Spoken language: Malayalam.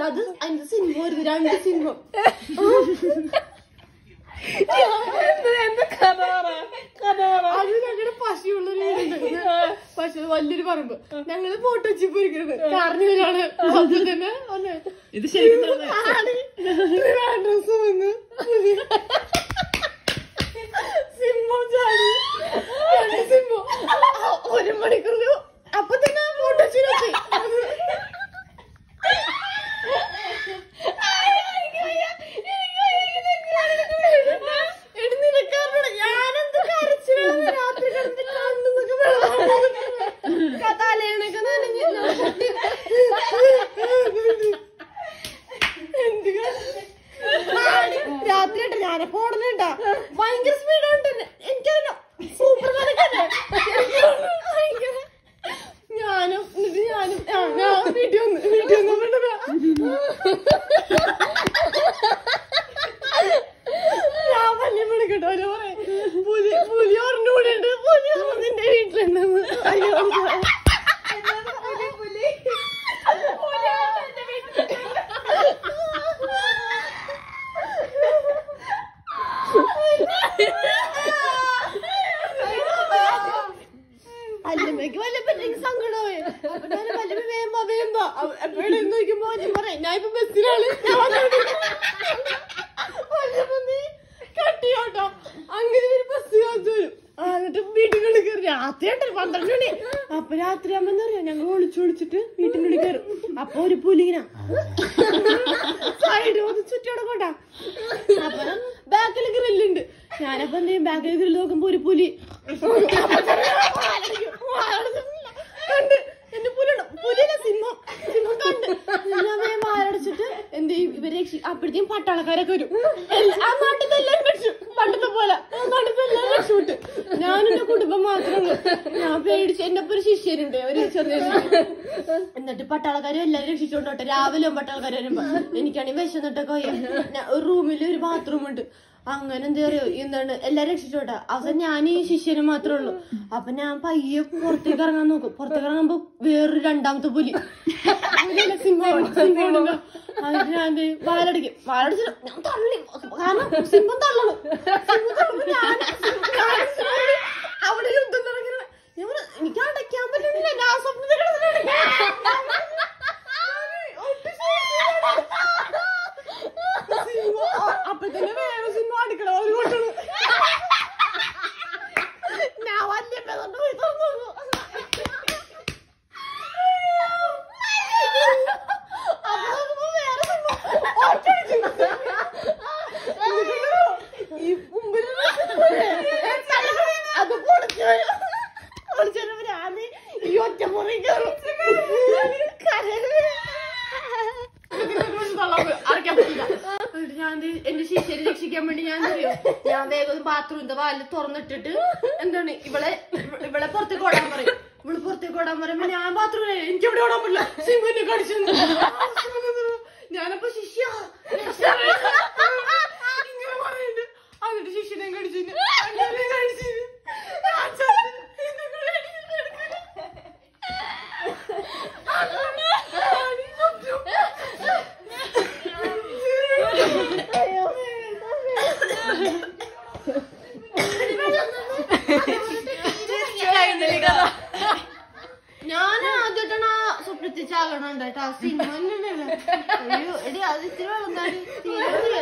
അത് അത് അതിന്റെ സിനിമ വരുന്നത് രണ്ട് സിനിമ എന്ത് കഥ പറ കഥ പറ അത് ഞങ്ങളുടെ പശുള്ളൊരു വീടുണ്ട് പശു വലിയൊരു പറമ്പ് ഞങ്ങള് ഫോട്ടോ വെച്ച് പോയിരിക്കുന്നത് കാറിനാണ് അപ്പൊ തന്നെ ഒന്ന് ഇത് ശരിക്കും നടന്ന- ആടി ഡ്രസ് വന്ന് സിംഹം ചാടി രണ്ട് സിംഹം ഒരു മണിക്കൂർ അപ്പൊ തന്നെ ഫോട്ടോ വെച്ച് ഞാനെന്ത് കരച്ചിലാണ് രാത്രി കിടന്ന് കണ്ണുന്നൊക്കെ വെള്ളം തലേണൊക്കെ നനഞ്ഞ് ഞാൻ പൊട്ടി. എന്ത് കരച്ചില്. ആടി, രാത്രി കേട്ടോ ഞാനപ്പോ ഓടണേട്ടാ ഭയങ്കര സ്പീഡുണ്ട് എനിക്കറിയില്ല സൂപ്പർ മാനൊക്കെ ഞാനും എന്നിട്ട് ഞാനും ആ, ഞാൻ വീട്ടിൽ വന്ന് വീട്ടിൽ വന്നിട്ടുണ്ടാ ഞാൻ വലിയ വിളിക്കട്ടോ അവര് പറയും പുലി പുലി ഒരെണ്ണൂടുണ്ട് പുലി നിന്റെ വീട്ടിലുണ്ടെന്ന് അയ്യോ പുലി പുലി അല്ലമ്മയ്ക്ക് വല്ലപ്പോ സങ്കടമായി അപ്പൊ ഞാൻ വല്ലപ്പോ വേമ്പ വേമ്പ എപ്പോഴും നോക്കുമ്പോ ഞാൻ പറയാം ഞാൻ ഇപ്പൊ ബസ്സിലാണ് ഞാൻ വന്നോണ്ടിരിക്കുന്നു. വല്ലപ്പോ നീ കട്ടിയോട്ടോ അങ്ങനെ ഒരു ബസ് കാത്തു വരും ആ, എന്നിട്ട് വീട്ടിനുള്ളിൽ കയറി രാത്രി ഉണ്ടല്ലോ പന്ത്രണ്ട് മണി അപ്പൊ രാത്രി ആകുമ്പോ എന്താ പറയാ ഞങ്ങൾ ഒളിച്ചു ഒളിച്ചിട്ട് വീട്ടിനുള്ളിൽ കയറും അപ്പൊ ഒരു പുലിങ്ങനെ സൈഡ് ഒന്ന് ചുറ്റോടെ കൊണ്ടാ അപ്പൊ ബാക്കിൽ ഗ്രില്ലുണ്ട് ഞാനപ്പോ എന്ത് ചെയ്യും ബാക്കിൽ ഗ്രില്ല് നോക്കുമ്പോ ഒരു പുലി കണ്ട് എന്റെ പുലിയുണ്ട് പുലിയല്ല സിംഹം സിംഹം കണ്ട് ഞാൻ വേഗം വാലടച്ചിട്ട് എന്ത് ചെയ്യും ഇവരെ രക്ഷി അപ്പോഴത്തേക്കും പട്ടാളക്കാരൊക്കെ വരും എൽ- ആ നാട്ടിൽ എല്ലാവരും രക്ഷ പണ്ടത്തെ പോലെ ആ നാട്ടിൽ എല്ലാവരും രക്ഷപ്പെട്ടു ഞാനും എന്റെ കുടുംബം മാത്രമേ ഉള്ളൂ ഞാൻ പേടിച്ച് എന്റെ ഒപ്പം ഒരു ശിഷ്യരുണ്ട് ഒരു ചെറിയ ശിഷ്യൻ. എന്നിട്ട് പട്ടാളക്കാരും എല്ലാരും രക്ഷിച്ചോണ്ടോട്ടെ രാവിലെ പട്ടാളക്കാർ വരുമ്പോ എനിക്കാണെങ്കിൽ വിശന്നിട്ടൊക്കെ വയ്യ ഞാൻ ഒരു റൂമിൽ ഒരു ബാത്റൂം ഉണ്ട് അങ്ങനെ എന്താ പറയുക എന്താണ് എല്ലാരും രക്ഷിച്ചോട്ടെ അവസാനം ഞാൻ ഈ ശിഷ്യന് മാത്രമേ ഉള്ളൂ അപ്പൊ ഞാൻ പയ്യെ പുറത്തേക്ക് ഇറങ്ങാൻ നോക്കും പുറത്തേക്ക് ഇറങ്ങുമ്പോ വേറൊരു രണ്ടാമത്തെ പുലി പുലിയല്ല, സിംഹമാണ് സിംഹമാണല്ലോ അതിന് ഞാൻ എന്ത് ചെയ്യും? വാലടിക്കും വാലടിച്ചിട്ട് ഞാൻ തള്ളി കാരണം സിംഹം തള്ളണം സിംഹം തള്ളുമ്പോ ഞാൻ ഞാൻ സിംഹത്തോട് അവിടെ യുദ്ധം തുടങ്ങി ഞാൻ പറഞ്ഞു, എനിക്ക് അടയ്ക്കാൻ പറ്റുന്നില്ല ഞാൻ സ്വപ്നത്തിൽ കിടന്നിട്ട് അപ്പൊ തന്നെ വേറെ സിനിമ അടുക്കള ഒരു കൊട്ടു ഞാൻ വലിയ പേരുണ്ട് പോയി തുറന്നു അപ്പൊ നോക്കുമ്പോ വേറെ സിനിമ ഒറ്റയടിച്ച്. ഈ മുമ്പിൽ അത് പൊളിച്ചു പൊളിച്ചപ്പോ ഞാൻ ഈ ഒറ്റ മുറി കയറും അടയ്ക്കാൻ പറ്റില്ല എന്നിട്ട് ഞാൻ എന്ത് എന്റെ ശിഷ്യരെ രക്ഷിക്കാൻ വേണ്ടി ഞാൻ എന്ത് ചെയ്യും? ഞാൻ വേഗം ബാത്റൂമിന്റെ വാല് തുറന്നിട്ടിട്ട് എന്താണ് ഇവളെ ഇവളെ പുറത്തേക്ക് ഓടാൻ പറയും ഇവള് പുറത്തേക്ക് ഓടാൻ പറയുമ്പോ ഞാൻ ബാത്റൂമിൽ എനിക്ക് എവിടെ ഓടാൻ പറ്റില്ല സിംഹനെ കടിച്ചു ഞാനപ്പോ ശിഷ്യ ഇങ്ങനെ പറയുന്നുണ്ട് എന്നിട്ട് ശിഷ്യനെ കടിച്ചു അങ്ങനെ കടിച്ചു ഞാൻ ചത്തു. എന്നെ കൂടെ അടിച്ചിട്ട് എടുക്കില്ല. അടി ചത്തു. ഞാൻ ആദ്യമായിട്ടാണ് ആ സ്വപ്നത്തിൽ ചാകണം കേട്ടോ സിനിമ തന്നെയല്ലേ. അയ്യോ എടി അത് ഇത്തിരി വെള്ളം താടി തീരെ വയ്യ.